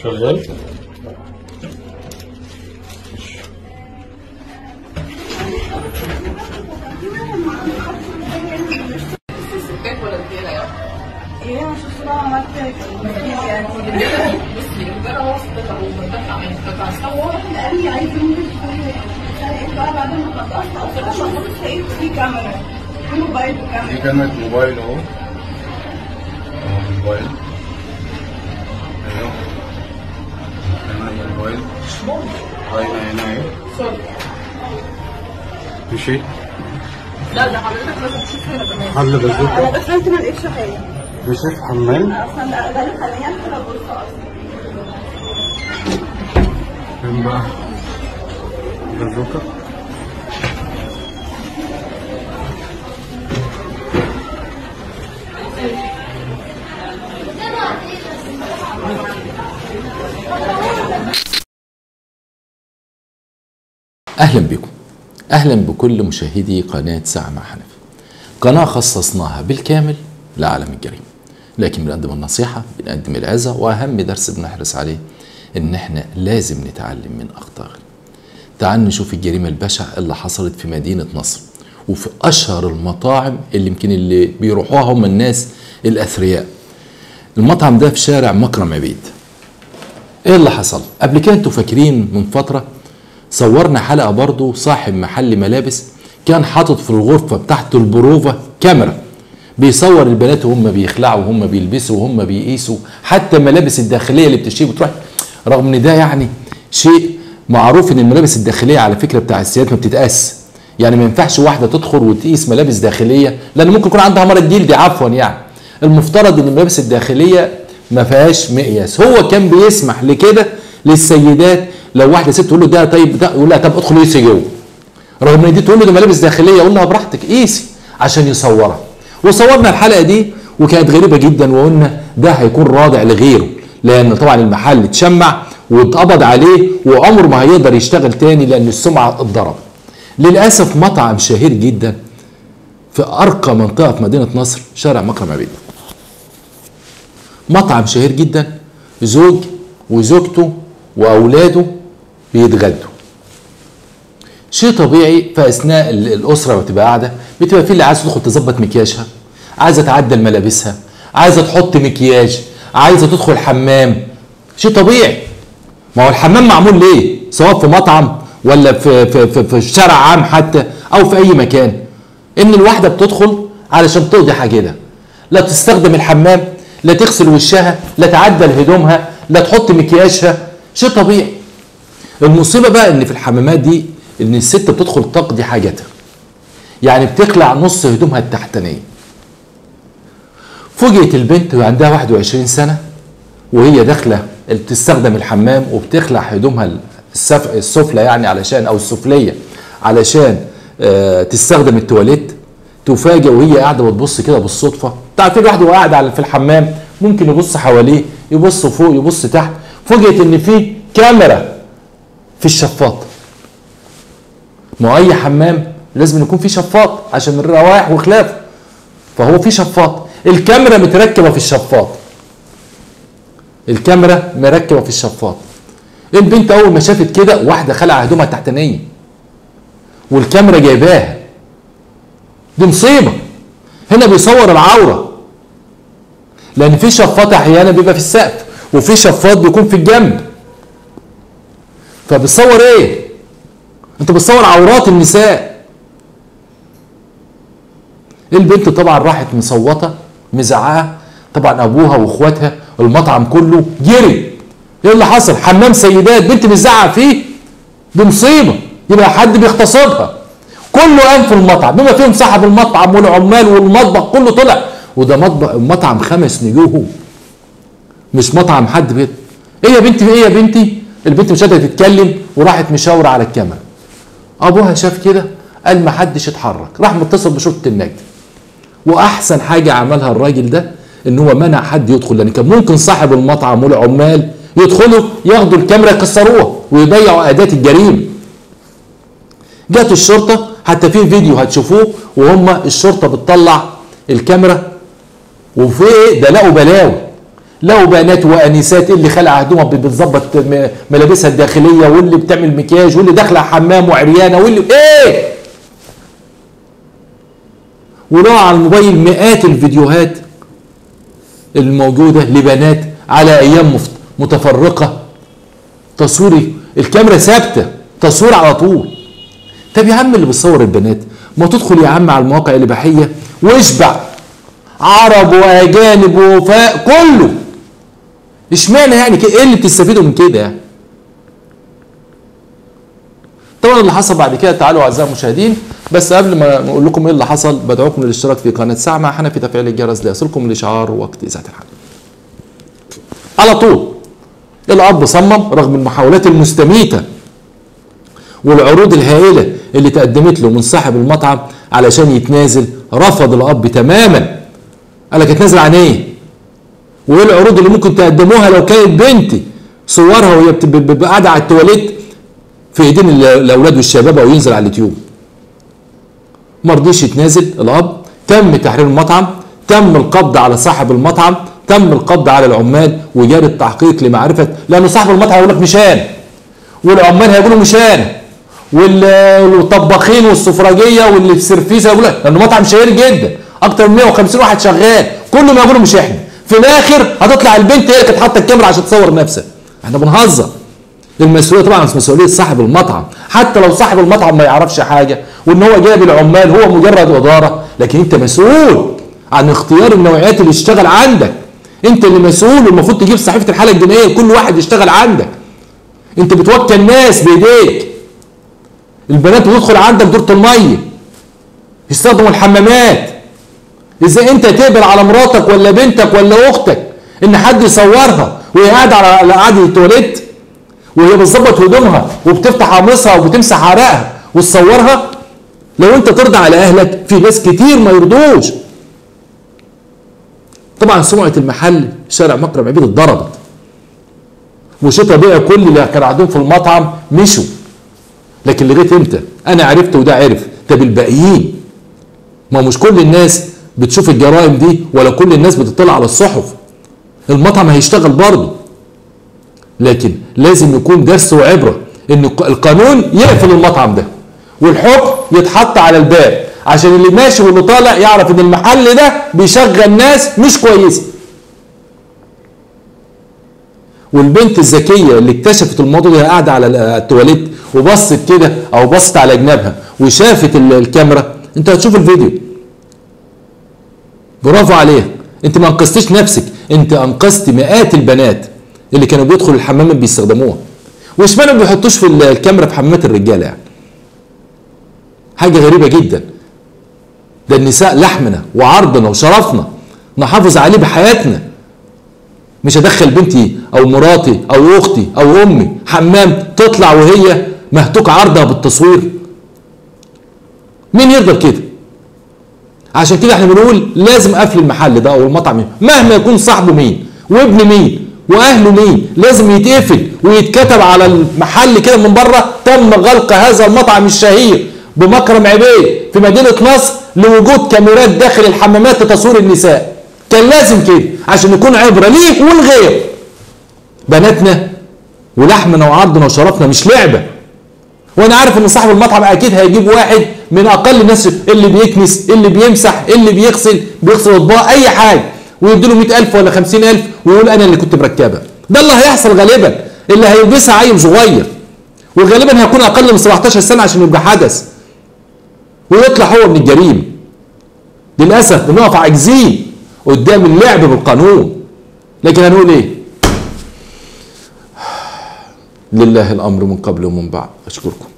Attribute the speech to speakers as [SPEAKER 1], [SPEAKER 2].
[SPEAKER 1] شغال
[SPEAKER 2] الستات ولا الرجاله يعني
[SPEAKER 3] ايه عشان الصراحه عملت يعني
[SPEAKER 2] بصي الرجاله هو ستات هو بتطلع من القطع
[SPEAKER 3] هو واحد قال لي عايز ممكن تكون انت بقى بعد ما خلصت او كده المفروض تلاقي في كاميرا في موبايل
[SPEAKER 1] دي
[SPEAKER 3] وكاميرا
[SPEAKER 1] كاميرا موبايل اهو اهو موبايل ايوه كاميرا موبايل باينه هنا اهي
[SPEAKER 2] سوري
[SPEAKER 1] في شيء
[SPEAKER 2] لا ده حضرتك لازم تشوف هنا كمان
[SPEAKER 1] حل
[SPEAKER 3] انا
[SPEAKER 1] بازوكا
[SPEAKER 3] دخلت ما لقيتش حاجه
[SPEAKER 1] في شيء حمام
[SPEAKER 3] اصلا ده ده اللي خلاني ادخل ابص اصلا
[SPEAKER 1] فين بقى بازوكا
[SPEAKER 4] اهلا بكم اهلا بكل مشاهدي قناه ساعه مع حنفي قناه خصصناها بالكامل لعالم الجريمه لكن بنقدم النصيحه بنقدم العظه واهم درس بنحرص عليه ان احنا لازم نتعلم من اخطائنا تعال نشوف الجريمه البشعه اللي حصلت في مدينه نصر وفي اشهر المطاعم اللي يمكن اللي بيروحوها هم الناس الاثرياء المطعم ده في شارع مكرم عبيد ايه اللي حصل قبل كده انتوا فاكرين من فتره صورنا حلقه برضو صاحب محل ملابس كان حاطط في الغرفه بتاعت البروفا كاميرا بيصور البنات وهم بيخلعوا وهم بيلبسوا وهم بيقيسوا حتى الملابس الداخليه اللي بتشتري بتروح رغم ان ده يعني شيء معروف ان الملابس الداخليه على فكره بتاع السيدات ما بتتقاس يعني ما ينفعش واحده تدخل وتقيس ملابس داخليه لان ممكن يكون عندها مرض جلدي عفوا يعني المفترض ان الملابس الداخليه ما فيهاش مقياس هو كان بيسمح لكده للسيدات لو واحده ست تقول له ده طيب ده يقول لها طب ادخل قيسي جوه رغم ان دي تقول له ده ملابس داخليه يقول لها براحتك قيسي عشان يصورها وصورنا الحلقه دي وكانت غريبه جدا وقلنا ده هيكون رادع لغيره لان طبعا المحل اتشمع واتقبض عليه وعمره ما هيقدر يشتغل تاني لان السمعه اتضرب للاسف مطعم شهير جدا في ارقى منطقه في مدينه نصر شارع مكرم عبيد مطعم شهير جدا زوج وزوجته واولاده بيتغدوا شيء طبيعي في اثناء ال- الاسره لما بتبقى قاعده بتبقى في اللي عايزه تدخل تظبط مكياجها عايزه تعدل ملابسها عايزه تحط مكياج عايزه تدخل حمام شيء طبيعي ما هو الحمام معمول ليه سواء في مطعم ولا في في في, في شارع عام حتى او في اي مكان ان الواحده بتدخل علشان تقضي حاجتها لا تستخدم الحمام لا تغسل وشها لا تعدل هدومها لا تحط مكياجها شيء طبيعي المصيبه بقى ان في الحمامات دي ان الست بتدخل تقضي حاجتها يعني بتخلع نص هدومها التحتانيه فوجئت البنت وعندها 21 سنه وهي داخله بتستخدم الحمام وبتخلع هدومها السف... السفلى يعني علشان او السفليه علشان آه تستخدم التواليت تفاجئ وهي قاعده بتبص كده بالصدفه تعرفين الواحد وهو قاعد على في الحمام ممكن يبص حواليه يبص فوق يبص تحت فوجئت ان في كاميرا في الشفاط ما هو اي حمام لازم يكون فيه شفاط عشان الروائح وخلافه فهو في شفاط الكاميرا متركبه في الشفاط الكاميرا مركبه في الشفاط البنت اول ما شافت كده واحده خلع هدومها التحتانيه والكاميرا جايباها دي مصيبه هنا بيصور العوره لان في شفاط احيانا بيبقى في السقف وفي شفاط بيكون في الجنب فبتصور ايه انت بتصور عورات النساء البنت طبعا راحت مصوته مزعقه طبعا ابوها واخواتها المطعم كله جري ايه اللي حصل حمام سيدات بنت بتزعق فيه دي مصيبه يبقى حد بيغتصبها كله قام في المطعم بما فيهم صاحب المطعم والعمال والمطبخ كله طلع وده مطبخ مطعم خمس نجوم مش مطعم حد بيت ايه يا بنتي ايه يا بنتي البنت مش قادره تتكلم وراحت مشاوره على الكاميرا ابوها شاف كده قال ما حدش اتحرك راح متصل بشرطه النجد واحسن حاجه عملها الراجل ده ان هو منع حد يدخل لان كان ممكن صاحب المطعم والعمال يدخلوا ياخدوا الكاميرا يكسروها ويضيعوا اداه الجريمه جت الشرطه حتى في فيديو هتشوفوه وهم الشرطه بتطلع الكاميرا وفي ايه ده لقوا بلاوي لو بنات وانسات اللي خلع هدومها بتظبط م- ملابسها الداخليه واللي بتعمل مكياج واللي داخله حمام وعريانه واللي ايه ولو على الموبايل مئات الفيديوهات الموجوده لبنات على ايام مفت- متفرقه تصوير الكاميرا ثابته تصوير على طول طب يا عم اللي بتصور البنات ما تدخل يا عم على المواقع الاباحيه واشبع عرب واجانب وفاء كله اشمعنى يعني كده ايه اللي بتستفيدوا من كده يعني طبعا اللي حصل بعد كده تعالوا اعزائي المشاهدين بس قبل ما نقول لكم ايه اللي حصل بدعوكم للاشتراك في قناه ساعه مع حنفي تفعيل الجرس ليصلكم الاشعار وقت اذاعه الحلقه على طول الاب صمم رغم المحاولات المستميته والعروض الهائله اللي تقدمت له من صاحب المطعم علشان يتنازل رفض الاب تماما قال لك اتنازل عن ايه؟ وايه العروض اللي ممكن تقدموها لو كانت بنتي صورها وهي بت- ب- ب- قاعده على التواليت في ايدين ال- الاولاد والشباب او ينزل على اليوتيوب ما رضيش يتنازل الاب تم تحرير المطعم تم القبض على صاحب المطعم تم القبض على العمال وجاري التحقيق لمعرفه لان صاحب المطعم هيقول لك مشان والعمال هيقولوا مشان وال- والطباخين والسفرجيه واللي في سرفيسه يقول لك لانه مطعم شهير جدا اكتر من 150 واحد شغال كله ما يقولوا مش احنا في الاخر هتطلع البنت هي اللي كانت حاطه الكاميرا عشان تصور نفسها احنا بنهزر المسؤوليه طبعا مش مسؤوليه صاحب المطعم حتى لو صاحب المطعم ما يعرفش حاجه وان هو جايب العمال هو مجرد اداره لكن انت مسؤول عن اختيار النوعيات اللي يشتغل عندك انت اللي مسؤول والمفروض تجيب صحيفه الحاله الجنائيه لكل واحد يشتغل عندك انت بتوكل ناس بايديك البنات بتدخل عندك دورة الميه يستخدموا الحمامات ازاي انت تقبل على مراتك ولا بنتك ولا اختك ان حد يصورها وهي قاعده على على قعده التواليت وهي بتظبط هدومها وبتفتح قميصها وبتمسح عرقها وتصورها لو انت ترضى على اهلك في ناس كتير ما يرضوش طبعا سمعه المحل شارع مكرم عبيد اتضربت وشتا بقى كل اللي كانوا قاعدين في المطعم مشوا لكن لغايه امتى انا عرفت وده عرف طب الباقيين ما مش كل الناس بتشوف الجرائم دي ولا كل الناس بتطلع على الصحف المطعم هيشتغل برضه لكن لازم يكون درس وعبره ان القانون يقفل المطعم ده والحكم يتحط على الباب عشان اللي ماشي واللي طالع يعرف ان المحل ده بيشغل ناس مش كويسه والبنت الذكيه اللي اكتشفت الموضوع ده قاعده على التواليت وبصت كده او بصت على جنابها وشافت ال- الكاميرا انت هتشوف الفيديو برافو عليها انت ما انقذتش نفسك انت انقذت مئات البنات اللي كانوا بيدخلوا الحمامات بيستخدموها واشمعنى ما بيحطوش في ال- الكاميرا في حمامات الرجاله يعني حاجه غريبه جدا ده النساء لحمنا وعرضنا وشرفنا نحافظ عليه بحياتنا مش هدخل بنتي او مراتي او اختي او امي حمام تطلع وهي مهتوك عرضها بالتصوير مين يرضى بكده عشان كده احنا بنقول لازم قفل المحل ده او المطعم مهما يكون صاحبه مين وابن مين واهله مين لازم يتقفل ويتكتب على المحل كده من بره تم غلق هذا المطعم الشهير بمكرم عبيد في مدينه نصر لوجود كاميرات داخل الحمامات لتصوير النساء كان لازم كده عشان يكون عبره ليه والغير بناتنا ولحمنا وعرضنا وشرفنا مش لعبه وانا عارف ان صاحب المطعم اكيد هيجيب واحد من اقل الناس اللي بيكنس اللي بيمسح اللي بيغسل بيغسل اطباق اي حاجه ويديله 100000 ولا 50000 ويقول انا اللي كنت مركبها ده اللي هيحصل غالبا اللي هيلبسها عيل صغير وغالبا هيكون اقل من 17 سنه عشان يبقى حدث ويطلع هو من الجريمه للاسف بنقف عاجزين قدام اللعب بالقانون لكن هنقول ايه لله الامر من قبل ومن بعد اشكركم